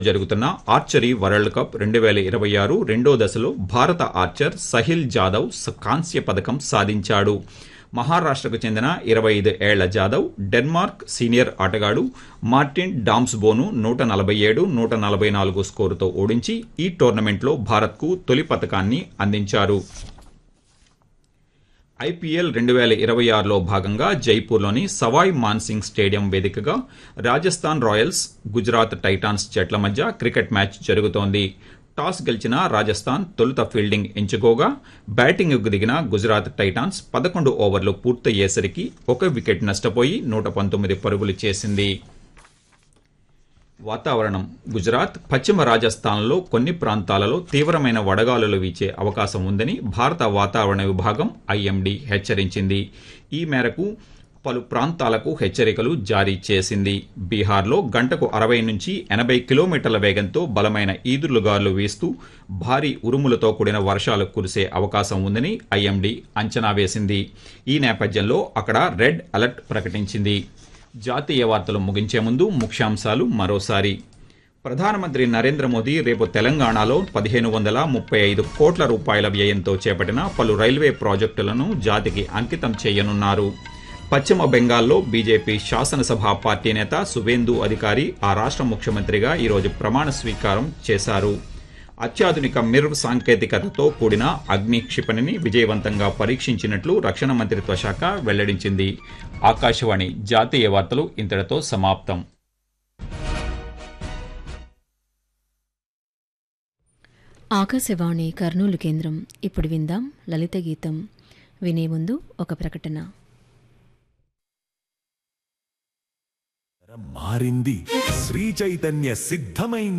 జరుగుతున్న archery world cup రెండు వేల ఇరవై ఆరు రెండో దశలో భారత ఆర్చర్ సహిల్ జాదవ్ స- కాంస్య పథకం సాధించాడు మహారాష్ట్రకు చెందిన ఇరవై ఐదు ఏళ్ల జాదవ్ డెన్మార్క్ సీనియర్ ఆటగాడు మార్టిన్ డామ్స్బోను నూట నలభై ఏడు నూట నలభై నాలుగు స్కోరుతో ఓడించి ఈ టోర్నమెంట్లో భారత్కు తొలి పథకాన్ని అందించారు ఐపీఎల్ రెండు వేల ఇరవై ఆరులో భాగంగా జైపూర్లోని సవాయ్ మాన్సింగ్ స్టేడియం వేదికగా రాజస్థాన్ రాయల్స్ గుజరాత్ టైటాన్స్ జట్ల మధ్య క్రికెట్ మ్యాచ్ జరుగుతోంది టాస్ గెలిచిన రాజస్థాన్ తొలుత ఫీల్డింగ్ ఎంచుకోగా బ్యాటింగ్కు దిగిన గుజరాత్ టైటాన్స్ పదకొండు ఓవర్లు పూర్తయ్యేసరికి ఒక వికెట్ నష్టపోయి నూట పంతొమ్మిది పరుగులు చేసింది వాతావరణం గుజరాత్ పశ్చిమ రాజస్థాన్లో కొన్ని ప్రాంతాలలో తీవ్రమైన వడగాలులు వీచే అవకాశం ఉందని భారత వాతావరణ విభాగం ఐఎండీ హెచ్చరించింది ఈ మేరకు పలు ప్రాంతాలకు హెచ్చరికలు జారీ చేసింది బీహార్లో గంటకు అరవై నుంచి ఎనభై కిలోమీటర్ల వేగంతో బలమైన ఈదురుగాలు వీస్తూ భారీ ఉరుములతో కూడిన వర్షాలు కురిసే అవకాశం ఉందని ఐఎండీ అంచనా వేసింది ఈ నేపథ్యంలో అక్కడ రెడ్ అలర్ట్ ప్రకటించింది జాతీయ వార్తలు ముగించే ముందు ముఖ్యాంశాలు మరోసారి ప్రధానమంత్రి నరేంద్ర మోదీ రేపు తెలంగాణలో పదిహేను వందల ముప్పై ఐదు కోట్ల రూపాయల వ్యయంతో చేపట్టిన పలు రైల్వే ప్రాజెక్టులను జాతికి అంకితం చేయనున్నారు పశ్చిమ బెంగాల్లో బీజేపీ శాసనసభ పార్టీ నేత సువేందు అధికారి ఆ రాష్ట్ర ముఖ్యమంత్రిగా ఈరోజు ప్రమాణ స్వీకారం చేశారు అత్యాధునిక మిర్వ్ సాంకేతికతతో కూడిన అగ్ని క్షిపణిని విజయవంతంగా పరీక్షించినట్లు రక్షణ మంత్రిత్వ శాఖ వెల్లడించింది ఆకాశవాణి జాతీయ వార్తలు ఇంతటితో సమాప్తం ఆకాశవాణి కర్నూలు కేంద్రం ఇప్పుడు విందాం లలిత గీతం వినే ముందు ఒక ప్రకటన మారింది శ్రీ చైతన్య సిద్ధమైంది